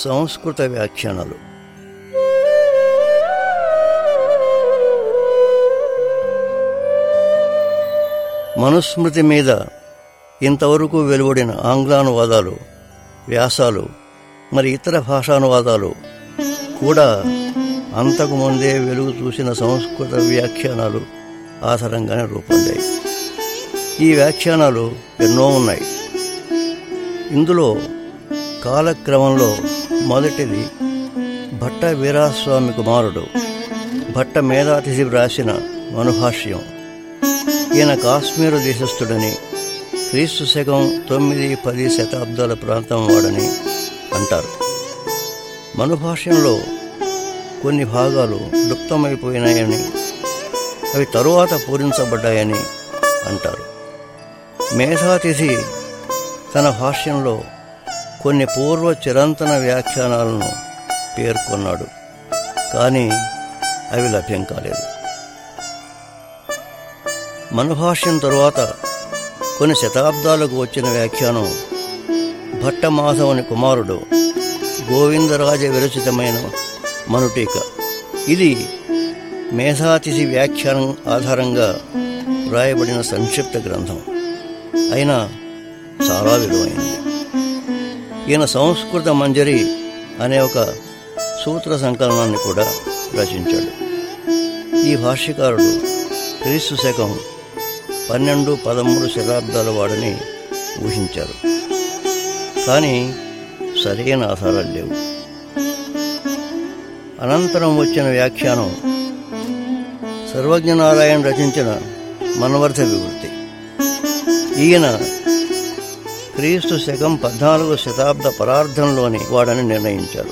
సంస్కృత వ్యాఖ్యానాలు మనుస్మృతి మీద ఇంతవరకు వెలువడిన ఆంగ్లానువాదాలు వ్యాసాలు మరి ఇతర భాషానువాదాలు కూడా అంతకుముందే వెలుగు చూసిన సంస్కృత వ్యాఖ్యానాలు ఆధారంగానే రూపొందాయి ఈ వ్యాఖ్యానాలు ఎన్నో ఉన్నాయి ఇందులో కాలక్రమంలో మొదటిది భట్ట వీరాస్వామి కుమారుడు భట్ట మేధాతిథి వ్రాసిన మనుభాష్యం ఈయన కాశ్మీరు దేశస్థుడని క్రీస్తు శకం తొమ్మిది పది శతాబ్దాల ప్రాంతం వాడని అంటారు మనుభాష్యంలో కొన్ని భాగాలు లుప్తమైపోయినాయని అవి తరువాత పూరించబడ్డాయని అంటారు మేధాతిథి తన భాష్యంలో కొన్ని పూర్వ చిరంతన వ్యాఖ్యానాలను పేర్కొన్నాడు కానీ అవి లభ్యం కాలేదు మనుభాష్యం తరువాత కొన్ని శతాబ్దాలకు వచ్చిన వ్యాఖ్యానం భట్టమాధవుని కుమారుడు గోవిందరాజ విరచితమైన మనుటీక ఇది మేధాతిథి వ్యాఖ్యానం ఆధారంగా వ్రాయబడిన సంక్షిప్త గ్రంథం అయినా చాలా విలువైనది ఈయన సంస్కృత మంజరి అనే ఒక సూత్ర సంకలనాన్ని కూడా రచించాడు ఈ భాష్యకారుడు క్రీస్తు శకం పన్నెండు పదమూడు శతాబ్దాల వాడని ఊహించారు కానీ సరైన ఆధారాలు లేవు అనంతరం వచ్చిన వ్యాఖ్యానం సర్వజ్ఞనారాయణ రచించిన మనవర్ధ వివృత్తి ఈయన క్రీస్తు శకం పద్నాలుగు శతాబ్ద పరార్థంలోని వాడని నిర్ణయించారు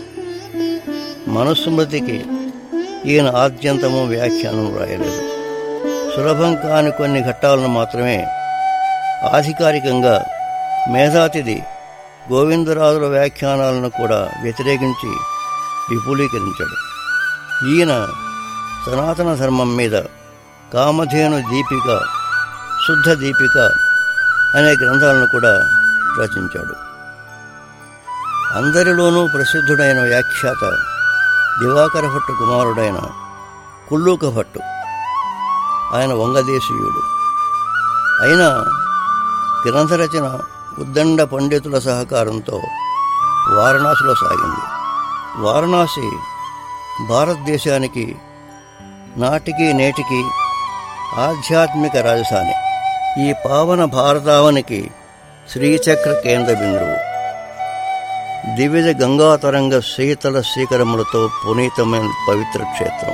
మనుస్మృతికి ఈయన ఆద్యంతము వ్యాఖ్యానం రాయలేదు సులభం కాని కొన్ని ఘట్టాలను మాత్రమే ఆధికారికంగా మేధాతిథి గోవిందరాజుల వ్యాఖ్యానాలను కూడా వ్యతిరేకించి విపులీకరించాడు ఈయన సనాతన ధర్మం మీద కామధేను దీపిక శుద్ధ దీపిక అనే గ్రంథాలను కూడా రచించాడు అందరిలోనూ ప్రసిద్ధుడైన వ్యాఖ్యాత దివాకర భట్టు కుమారుడైన కుల్లూక భట్టు ఆయన వంగదేశీయుడు అయినా గ్రంథరచన ఉద్దండ పండితుల సహకారంతో వారణాసిలో సాగింది వారణాసి భారతదేశానికి నాటికి నేటికి ఆధ్యాత్మిక రాజధాని ఈ పావన భారతావనికి శ్రీచక్ర కేంద్ర బిందువు దివిజ గంగాతరంగ శీతల శీకరములతో పునీతమైన పవిత్ర క్షేత్రం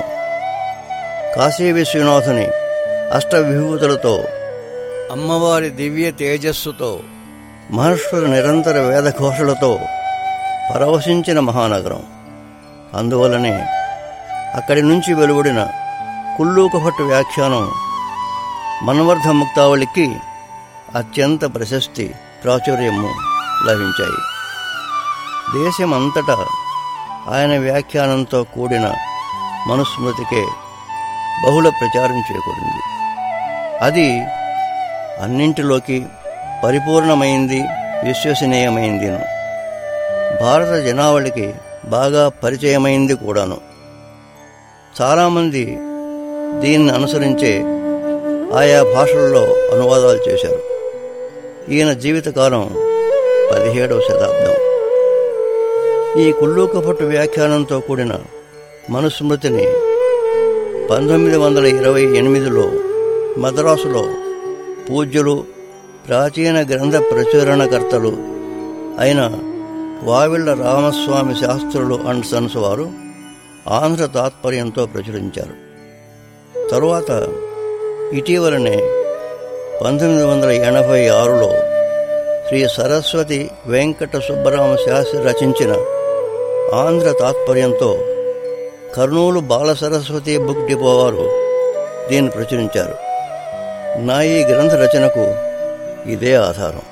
కాశీ విశ్వనాథుని అష్టవిభూతులతో అమ్మవారి దివ్య తేజస్సుతో మహర్షుల నిరంతర వేదఘోషలతో పరవశించిన మహానగరం అందువలనే అక్కడి నుంచి వెలువడిన కుల్లూకభట్టు వ్యాఖ్యానం మన్వర్ధ ముక్తావళికి అత్యంత ప్రశస్తి ప్రాచుర్యము లభించాయి దేశమంతటా ఆయన వ్యాఖ్యానంతో కూడిన మనుస్మృతికే బహుళ ప్రచారం చేకూరింది అది అన్నింటిలోకి పరిపూర్ణమైంది విశ్వసనీయమైంది భారత జనావళికి బాగా పరిచయమైంది కూడాను చాలామంది దీన్ని అనుసరించే ఆయా భాషల్లో అనువాదాలు చేశారు ఈయన జీవితకాలం పదిహేడవ శతాబ్దం ఈ కుల్లూకపట్టు వ్యాఖ్యానంతో కూడిన మనుస్మృతిని పంతొమ్మిది వందల ఇరవై ఎనిమిదిలో మద్రాసులో పూజ్యులు ప్రాచీన గ్రంథ ప్రచురణకర్తలు అయిన వావిళ్ల రామస్వామి శాస్త్రులు అండ్ సన్స్ వారు ఆంధ్ర తాత్పర్యంతో ప్రచురించారు తరువాత ఇటీవలనే పంతొమ్మిది వందల ఎనభై ఆరులో శ్రీ సరస్వతి వెంకట సుబ్బరామ శాస్త్రి రచించిన ఆంధ్ర తాత్పర్యంతో కర్నూలు బాల సరస్వతి బుక్ డిపో వారు దీన్ని ప్రచురించారు నా ఈ గ్రంథ రచనకు ఇదే ఆధారం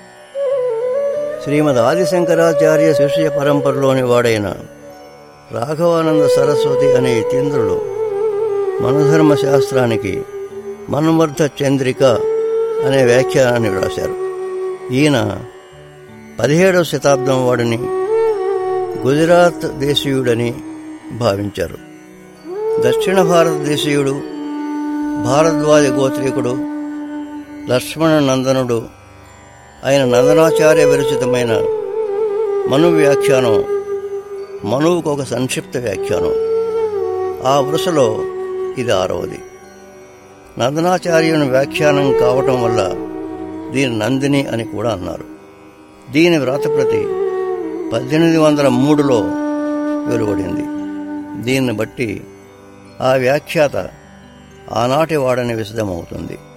శ్రీమద్ ఆదిశంకరాచార్య శిష్య పరంపరలోని వాడైన రాఘవానంద సరస్వతి అనే ఇతీంద్రుడు మనధర్మ శాస్త్రానికి మన్వర్ధ చంద్రిక అనే వ్యాఖ్యానాన్ని వ్రాశారు ఈయన పదిహేడవ శతాబ్దం వాడిని గుజరాత్ దేశీయుడని భావించారు దక్షిణ భారతదేశీయుడు భారద్వాజ గోత్రీకుడు లక్ష్మణ నందనుడు ఆయన నందనాచార్య విరచితమైన మను వ్యాఖ్యానం మనువుకు ఒక సంక్షిప్త వ్యాఖ్యానం ఆ వరుసలో ఇది ఆరవది నందనాచార్యుని వ్యాఖ్యానం కావటం వల్ల దీని నందిని అని కూడా అన్నారు దీని వ్రాతప్రతి పద్దెనిమిది వందల మూడులో వెలువడింది దీన్ని బట్టి ఆ వ్యాఖ్యాత ఆనాటి వాడని విశదమవుతుంది